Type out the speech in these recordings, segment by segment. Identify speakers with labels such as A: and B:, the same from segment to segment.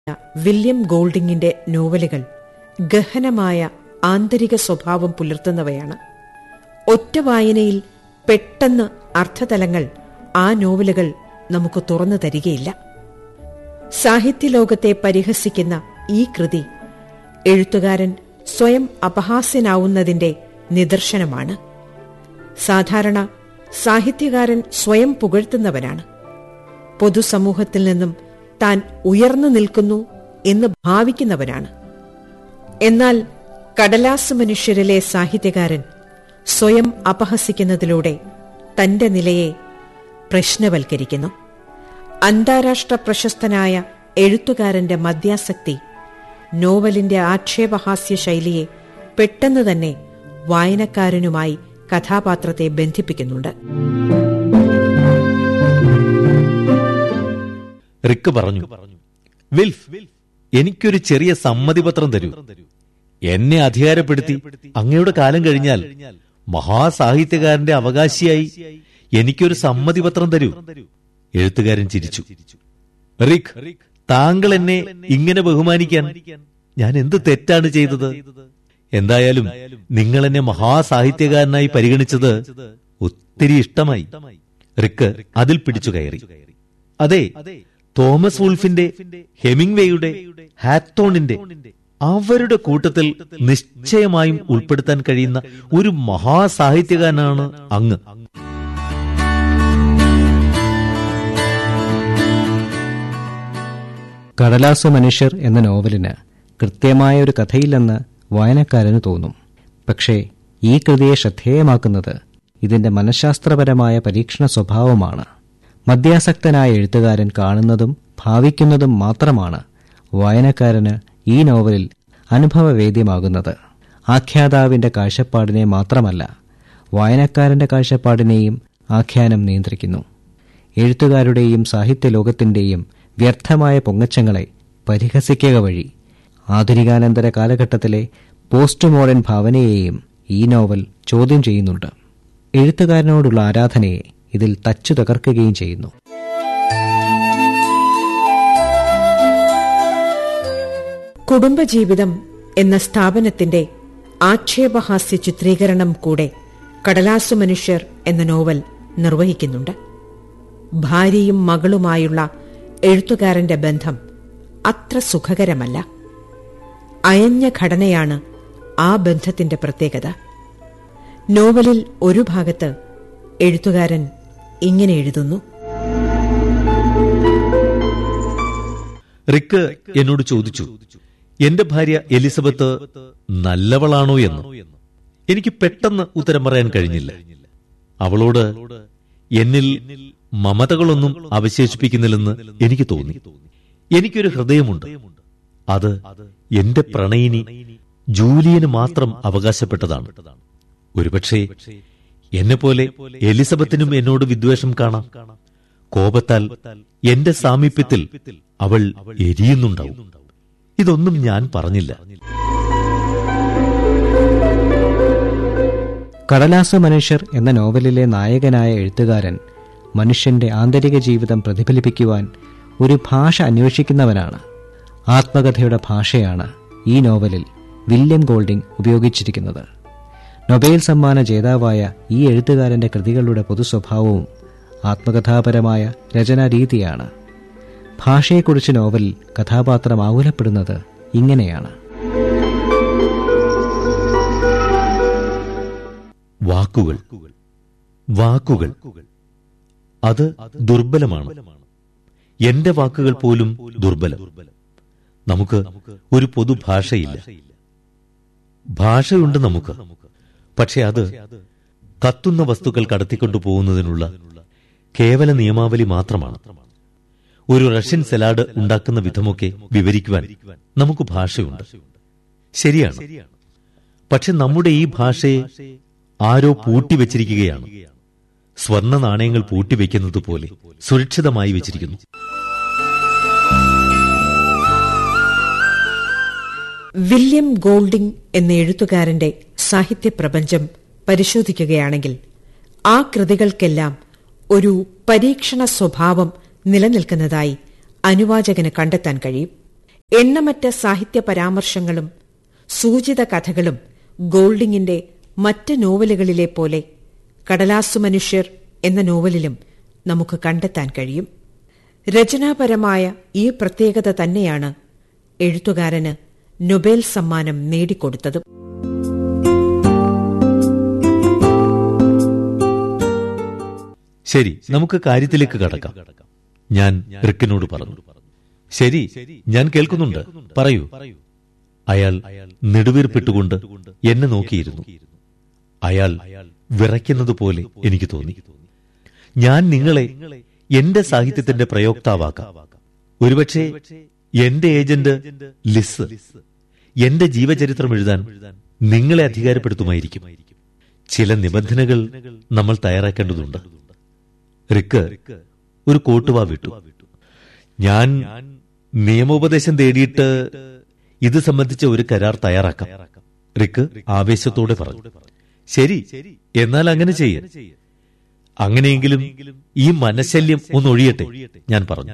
A: William ഗോൾഡിങ്ങിന്റെ നോവലുകൾ ഗഹനമായ ആന്തരിക സ്വഭാവം പുലർത്തുന്നവയാണ് ഒറ്റ വായനയിൽ പെട്ടെന്ന് അർത്ഥതലങ്ങൾ ആ നോവലുകൾ നമുക്ക് തുറന്നു തരികയില്ല സാഹിത്യലോകത്തെ പരിഹസിക്കുന്ന ഈ കൃതി എഴുത്തുകാരൻ സ്വയം അപഹാസ്യനാവുന്നതിന്റെ നിദർശനമാണ് സാധാരണ സാഹിത്യകാരൻ സ്വയം പുകഴ്ത്തുന്നവനാണ് പൊതുസമൂഹത്തിൽ നിന്നും താൻ ഉയർന്നു നിൽക്കുന്നു എന്ന് ഭാവിക്കുന്നവനാണ് എന്നാൽ കടലാസ് മനുഷ്യരിലെ സാഹിത്യകാരൻ സ്വയം അപഹസിക്കുന്നതിലൂടെ തന്റെ നിലയെ പ്രശ്നവൽക്കരിക്കുന്നു അന്താരാഷ്ട്ര പ്രശസ്തനായ എഴുത്തുകാരന്റെ മദ്യാസക്തി നോവലിന്റെ ആക്ഷേപഹാസ്യ ശൈലിയെ പെട്ടെന്ന് തന്നെ വായനക്കാരനുമായി കഥാപാത്രത്തെ ബന്ധിപ്പിക്കുന്നുണ്ട്
B: റിക്ക് പറഞ്ഞു വിൽഫ് എനിക്കൊരു ചെറിയ സമ്മതിപത്രം തരൂ എന്നെ അധികാരപ്പെടുത്തി അങ്ങയുടെ കാലം കഴിഞ്ഞാൽ മഹാസാഹിത്യകാരന്റെ അവകാശിയായി എനിക്കൊരു സമ്മതിപത്രം തരൂ എഴുത്തുകാരൻ ചിരിച്ചു റിക് താങ്കൾ എന്നെ ഇങ്ങനെ ബഹുമാനിക്കാൻ ഞാൻ എന്ത് തെറ്റാണ് ചെയ്തത് എന്തായാലും നിങ്ങൾ എന്നെ മഹാസാഹിത്യകാരനായി പരിഗണിച്ചത് ഒത്തിരി ഇഷ്ടമായി റിക്ക് അതിൽ പിടിച്ചു കയറി അതെ തോമസ് വുൾഫിന്റെ ഹെമിംഗ്വേയുടെ ഹാത്തോണിന്റെ അവരുടെ കൂട്ടത്തിൽ നിശ്ചയമായും ഉൾപ്പെടുത്താൻ കഴിയുന്ന ഒരു മഹാസാഹിത്യകാരനാണ് അങ്ങ്
C: കടലാസു മനുഷ്യർ എന്ന നോവലിന് കൃത്യമായ ഒരു കഥയില്ലെന്ന് വായനക്കാരന് തോന്നും പക്ഷേ ഈ കൃതിയെ ശ്രദ്ധേയമാക്കുന്നത് ഇതിന്റെ മനഃശാസ്ത്രപരമായ പരീക്ഷണ സ്വഭാവമാണ് മദ്യാസക്തനായ എഴുത്തുകാരൻ കാണുന്നതും ഭാവിക്കുന്നതും മാത്രമാണ് വായനക്കാരന് ഈ നോവലിൽ അനുഭവവേദ്യമാകുന്നത് ആഖ്യാതാവിന്റെ കാഴ്ചപ്പാടിനെ മാത്രമല്ല വായനക്കാരന്റെ കാഴ്ചപ്പാടിനെയും ആഖ്യാനം നിയന്ത്രിക്കുന്നു എഴുത്തുകാരുടെയും സാഹിത്യലോകത്തിന്റെയും വ്യർത്ഥമായ പൊങ്ങച്ചങ്ങളെ പരിഹസിക്കുക വഴി ആധുനികാനന്തര കാലഘട്ടത്തിലെ പോസ്റ്റ് മോഡേൺ ഭാവനയെയും ഈ നോവൽ ചോദ്യം ചെയ്യുന്നുണ്ട് എഴുത്തുകാരനോടുള്ള ആരാധനയെ ഇതിൽ തച്ചു തകർക്കുകയും ചെയ്യുന്നു
A: കുടുംബജീവിതം എന്ന സ്ഥാപനത്തിന്റെ ആക്ഷേപഹാസ്യ ചിത്രീകരണം കൂടെ കടലാസു മനുഷ്യർ എന്ന നോവൽ നിർവഹിക്കുന്നുണ്ട് ഭാര്യയും മകളുമായുള്ള എഴുത്തുകാരന്റെ ബന്ധം അത്ര സുഖകരമല്ല അയഞ്ഞ ഘടനയാണ് ആ ബന്ധത്തിന്റെ പ്രത്യേകത നോവലിൽ ഒരു ഭാഗത്ത് എഴുത്തുകാരൻ ഇങ്ങനെ എഴുതുന്നു
B: റിക്ക് എന്നോട് ചോദിച്ചു എന്റെ ഭാര്യ എലിസബത്ത് നല്ലവളാണോ എന്ന് എനിക്ക് പെട്ടെന്ന് ഉത്തരം പറയാൻ കഴിഞ്ഞില്ല അവളോട് എന്നിൽ മമതകളൊന്നും അവശേഷിപ്പിക്കുന്നില്ലെന്ന് എനിക്ക് തോന്നി എനിക്കൊരു ഹൃദയമുണ്ട് അത് എന്റെ പ്രണയിനി ജൂലിയന് മാത്രം അവകാശപ്പെട്ടതാണ് ഒരുപക്ഷെ എന്നെപ്പോലെ എലിസബത്തിനും എന്നോട് വിദ്വേഷം കാണാം കോപത്താൽ എന്റെ സാമീപ്യത്തിൽ അവൾ എരിയുന്നുണ്ടാവും ഇതൊന്നും ഞാൻ പറഞ്ഞില്ല
C: കടലാസ മനുഷ്യർ എന്ന നോവലിലെ നായകനായ എഴുത്തുകാരൻ മനുഷ്യന്റെ ആന്തരിക ജീവിതം പ്രതിഫലിപ്പിക്കുവാൻ ഒരു ഭാഷ അന്വേഷിക്കുന്നവനാണ് ആത്മകഥയുടെ ഭാഷയാണ് ഈ നോവലിൽ വില്യം ഗോൾഡിംഗ് ഉപയോഗിച്ചിരിക്കുന്നത് നൊബേൽ സമ്മാന ജേതാവായ ഈ എഴുത്തുകാരന്റെ കൃതികളുടെ പൊതുസ്വഭാവവും ആത്മകഥാപരമായ രചനാരീതിയാണ് ഭാഷയെക്കുറിച്ച് നോവലിൽ കഥാപാത്രം ആകുലപ്പെടുന്നത് ഇങ്ങനെയാണ്
B: വാക്കുകൾ വാക്കുകൾ അത് ദുർബലമാണ് എന്റെ വാക്കുകൾ പോലും ദുർബലം നമുക്ക് ഒരു പൊതുഭാഷയില്ല ഭാഷയുണ്ട് നമുക്ക് പക്ഷെ അത് കത്തുന്ന വസ്തുക്കൾ കടത്തിക്കൊണ്ടു പോകുന്നതിനുള്ള കേവല നിയമാവലി മാത്രമാണ് ഒരു റഷ്യൻ സലാഡ് ഉണ്ടാക്കുന്ന വിധമൊക്കെ വിവരിക്കുവാൻ നമുക്ക് ഭാഷയുണ്ട് ശരിയാണ് പക്ഷെ നമ്മുടെ ഈ ഭാഷയെ ആരോ പൂട്ടിവെച്ചിരിക്കുകയാണ് സ്വർണ്ണ നാണയങ്ങൾ പൂട്ടിവെക്കുന്നത് പോലെ സുരക്ഷിതമായി വെച്ചിരിക്കുന്നു
A: വില്യം ഗോൾഡിംഗ് എന്ന എഴുത്തുകാരന്റെ സാഹിത്യപ്രപഞ്ചം പരിശോധിക്കുകയാണെങ്കിൽ ആ കൃതികൾക്കെല്ലാം ഒരു പരീക്ഷണ സ്വഭാവം നിലനിൽക്കുന്നതായി അനുവാചകന് കണ്ടെത്താൻ കഴിയും എണ്ണമറ്റ സാഹിത്യ പരാമർശങ്ങളും സൂചിത കഥകളും ഗോൾഡിങ്ങിന്റെ മറ്റ് നോവലുകളിലെ പോലെ കടലാസു മനുഷ്യർ എന്ന നോവലിലും നമുക്ക് കണ്ടെത്താൻ കഴിയും രചനാപരമായ ഈ പ്രത്യേകത തന്നെയാണ് എഴുത്തുകാരന് നൊബേൽ സമ്മാനം നേടിക്കൊടുത്തതും
B: ശരി നമുക്ക് കാര്യത്തിലേക്ക് കടക്കാം ഞാൻ റിക്കിനോട് പറഞ്ഞു ശരി ഞാൻ കേൾക്കുന്നുണ്ട് പറയൂ അയാൾ നെടുവീർപ്പിട്ടുകൊണ്ട് എന്നെ നോക്കിയിരുന്നു അയാൾ വിറയ്ക്കുന്നതുപോലെ എനിക്ക് തോന്നി ഞാൻ നിങ്ങളെ എന്റെ സാഹിത്യത്തിന്റെ പ്രയോക്താവാക്കാം ഒരുപക്ഷെ എന്റെ ഏജന്റ് ലിസ് എന്റെ ജീവചരിത്രം എഴുതാൻ നിങ്ങളെ അധികാരപ്പെടുത്തുമായിരിക്കും ചില നിബന്ധനകൾ നമ്മൾ തയ്യാറാക്കേണ്ടതുണ്ട് റിക്ക് ഒരു കോട്ടുവാ വിട്ടു ഞാൻ നിയമോപദേശം തേടിയിട്ട് ഇത് സംബന്ധിച്ച ഒരു കരാർ തയ്യാറാക്കാം റിക്ക് ആവേശത്തോടെ പറഞ്ഞു ശരി എന്നാൽ അങ്ങനെ ചെയ്യ അങ്ങനെയെങ്കിലും ഈ മനശല്യം ഒന്ന് ഒഴിയട്ടെ ഞാൻ പറഞ്ഞു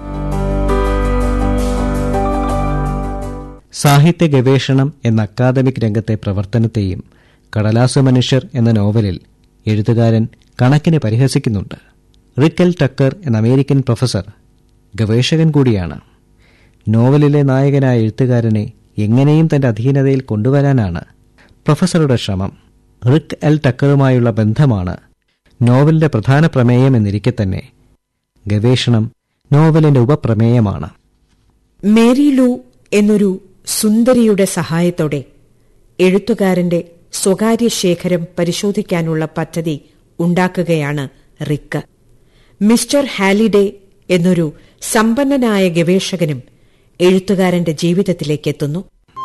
C: സാഹിത്യ ഗവേഷണം എന്ന അക്കാദമിക് രംഗത്തെ പ്രവർത്തനത്തെയും കടലാസു മനുഷ്യർ എന്ന നോവലിൽ എഴുത്തുകാരൻ കണക്കിന് പരിഹസിക്കുന്നുണ്ട് റിക്കൽ ടക്കർ എന്ന അമേരിക്കൻ പ്രൊഫസർ ഗവേഷകൻ കൂടിയാണ് നോവലിലെ നായകനായ എഴുത്തുകാരനെ എങ്ങനെയും തന്റെ അധീനതയിൽ കൊണ്ടുവരാനാണ് പ്രൊഫസറുടെ ശ്രമം റിക്ക് എൽ ടക്കറുമായുള്ള ബന്ധമാണ് നോവലിന്റെ പ്രധാന പ്രമേയം എന്നിരിക്കെ തന്നെ ഗവേഷണം നോവലിന്റെ ഉപപ്രമേയമാണ്
A: മേരി ലൂ എന്നൊരു സുന്ദരിയുടെ സഹായത്തോടെ എഴുത്തുകാരന്റെ സ്വകാര്യ ശേഖരം പരിശോധിക്കാനുള്ള പദ്ധതി ഉണ്ടാക്കുകയാണ് റിക്ക് മിസ്റ്റർ ഹാലിഡേ എന്നൊരു സമ്പന്നനായ ഗവേഷകനും എഴുത്തുകാരന്റെ ജീവിതത്തിലേക്ക് എത്തുന്നു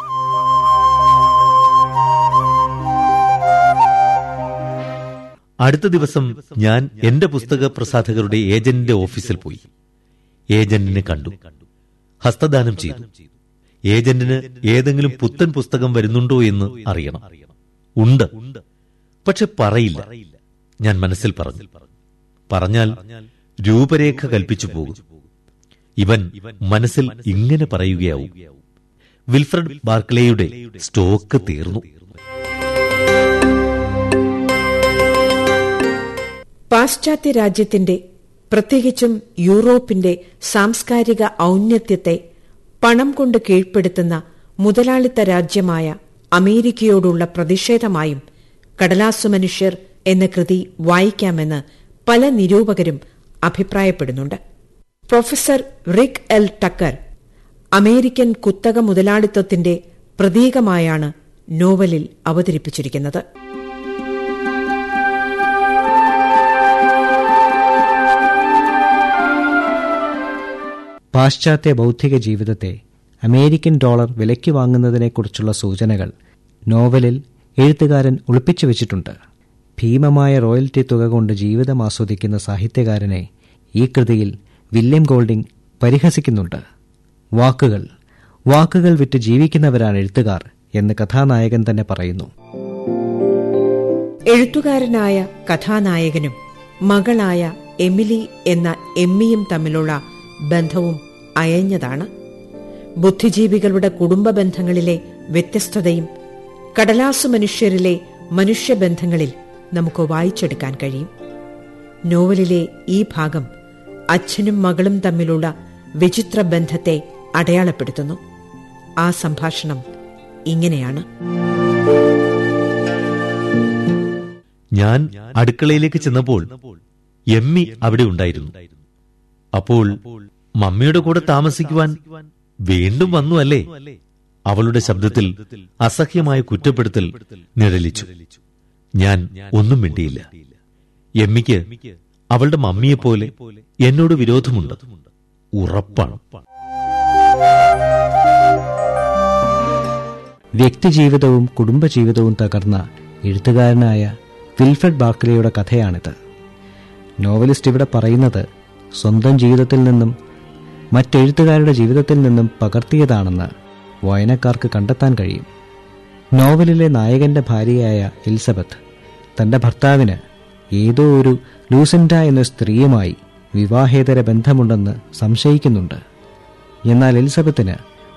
B: അടുത്ത ദിവസം ഞാൻ എന്റെ പുസ്തക പ്രസാധകരുടെ ഏജന്റിന്റെ ഓഫീസിൽ പോയി ഏജന്റിനെ കണ്ടു ഹസ്തദാനം ചെയ്തു ഏജന്റിന് ഏതെങ്കിലും പുത്തൻ പുസ്തകം വരുന്നുണ്ടോ എന്ന് അറിയണം ഉണ്ട് പക്ഷെ പറയില്ല ഞാൻ മനസ്സിൽ പറഞ്ഞു പറഞ്ഞാൽ രൂപരേഖ കൽപ്പിച്ചു പോകും ഇവൻ മനസ്സിൽ ഇങ്ങനെ പറയുകയാവും വിൽഫ്രഡ് ബാർക്ലേയുടെ സ്റ്റോക്ക് തീർന്നു
A: പാശ്ചാത്യ രാജ്യത്തിന്റെ പ്രത്യേകിച്ചും യൂറോപ്പിന്റെ സാംസ്കാരിക ഔന്നത്യത്തെ പണം കൊണ്ട് കീഴ്പ്പെടുത്തുന്ന മുതലാളിത്ത രാജ്യമായ അമേരിക്കയോടുള്ള പ്രതിഷേധമായും കടലാസു മനുഷ്യർ എന്ന കൃതി വായിക്കാമെന്ന് പല നിരൂപകരും അഭിപ്രായപ്പെടുന്നുണ്ട് professor Rick L Tucker American കുത്തക മുതലാളിത്തത്തിന്റെ പ്രതീകമായാണ് നോവലിൽ അവതരിപ്പിച്ചിരിക്കുന്നത്
C: പാശ്ചാത്യ ബൗദ്ധിക ജീവിതത്തെ അമേരിക്കൻ ഡോളർ വിലയ്ക്ക് വാങ്ങുന്നതിനെക്കുറിച്ചുള്ള സൂചനകൾ നോവലിൽ എഴുത്തുകാരൻ ഒളിപ്പിച്ചു വെച്ചിട്ടുണ്ട് ഭീമമായ റോയൽറ്റി തുക കൊണ്ട് ജീവിതം ആസ്വദിക്കുന്ന സാഹിത്യകാരനെ ഈ കൃതിയിൽ വില്യം ഗോൾഡിംഗ് പരിഹസിക്കുന്നുണ്ട് വാക്കുകൾ വാക്കുകൾ വിറ്റ് ജീവിക്കുന്നവരാണ് എഴുത്തുകാർ എന്ന് കഥാനായകൻ തന്നെ പറയുന്നു
A: എഴുത്തുകാരനായ കഥാനായകനും മകളായ എമിലി എന്ന എമ്മിയും തമ്മിലുള്ള ബന്ധവും അയഞ്ഞതാണ് ബുദ്ധിജീവികളുടെ കുടുംബ ബന്ധങ്ങളിലെ വ്യത്യസ്തതയും കടലാസു മനുഷ്യരിലെ മനുഷ്യബന്ധങ്ങളിൽ നമുക്ക് വായിച്ചെടുക്കാൻ കഴിയും നോവലിലെ ഈ ഭാഗം അച്ഛനും മകളും തമ്മിലുള്ള വിചിത്ര ബന്ധത്തെ അടയാളപ്പെടുത്തുന്നു ആ സംഭാഷണം ഇങ്ങനെയാണ്
B: ഞാൻ അടുക്കളയിലേക്ക് ചെന്നപ്പോൾ എമ്മി അവിടെ ഉണ്ടായിരുന്നു അപ്പോൾ മമ്മിയുടെ കൂടെ താമസിക്കുവാൻ വീണ്ടും വന്നു അല്ലേ അവളുടെ ശബ്ദത്തിൽ അസഹ്യമായ കുറ്റപ്പെടുത്തൽ നിഴലിച്ചു ഞാൻ ഒന്നും മിണ്ടിയില്ല എമ്മിക്ക് അവളുടെ മമ്മിയെപ്പോലെ എന്നോട് വിരോധമുണ്ട് ഉറപ്പാണ്
C: വ്യക്തിജീവിതവും കുടുംബജീവിതവും തകർന്ന എഴുത്തുകാരനായ വിൽഫ്രഡ് ബാർക്കലിയുടെ കഥയാണിത് നോവലിസ്റ്റ് ഇവിടെ പറയുന്നത് സ്വന്തം ജീവിതത്തിൽ നിന്നും മറ്റെഴുത്തുകാരുടെ ജീവിതത്തിൽ നിന്നും പകർത്തിയതാണെന്ന് വായനക്കാർക്ക് കണ്ടെത്താൻ കഴിയും നോവലിലെ നായകന്റെ ഭാര്യയായ എലിസബത്ത് തന്റെ ഭർത്താവിന് ഏതോ ഒരു ലൂസിൻഡ എന്ന സ്ത്രീയുമായി വിവാഹേതര ബന്ധമുണ്ടെന്ന് സംശയിക്കുന്നുണ്ട് എന്നാൽ എലിസബത്തിന്